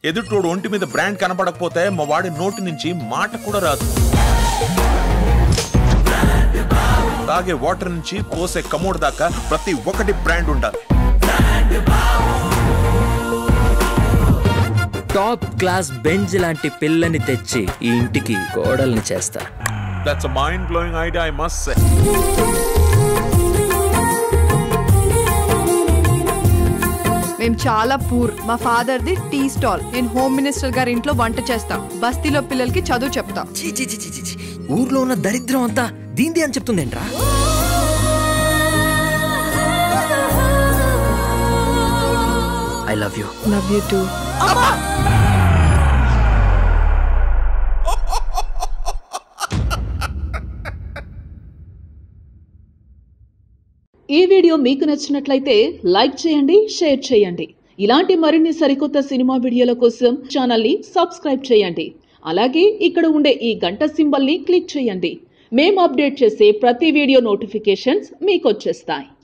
ఎదుటోడు ఒంటి మీద బ్రాండ్ కనపడకపోతే మా వాడి నోటి నుంచి మాట కూడా రాదు తాగే వాటర్ నుంచి పోసే కమోడ్ దాకా ప్రతి ఒక్కటి బ్రాండ్ ఉండాలి టాప్ క్లాస్ బెంజ్ లాంటి పిల్లని తెచ్చి ఈ ఇంటికి కోడల్ని చేస్తా that's mind blowing idea I must say మేము చాలా పూర్ మా ఫాదర్ ది టీ స్టాల్ నేను హోమ్ మినిస్టర్ గారి ఇంట్లో వంట చేస్తా బస్తీలో పిల్లలకి చదువు చెప్తా చీ, చీ, చీ, చీ, చీ, చీ. ఊర్లో ఉన్న దరిద్రం అంతా దీంది అని చెప్తుందేంట్రా I love you love you too ఈ వీడియో మీకు నచ్చినట్లయితే లైక్ చేయండి షేర్ చేయండి ఇలాంటి మరిన్ని సరికొత్త సినిమా వీడియోల కోసం ఛానల్ని సబ్స్క్రైబ్ చేయండి అలాగే ఇక్కడ ఉండే ఈ గంట సింబల్ని క్లిక్ చేయండి మేము అప్డేట్ చేసే ప్రతి వీడియో నోటిఫికేషన్స్ మీకు వచ్చేస్తాయి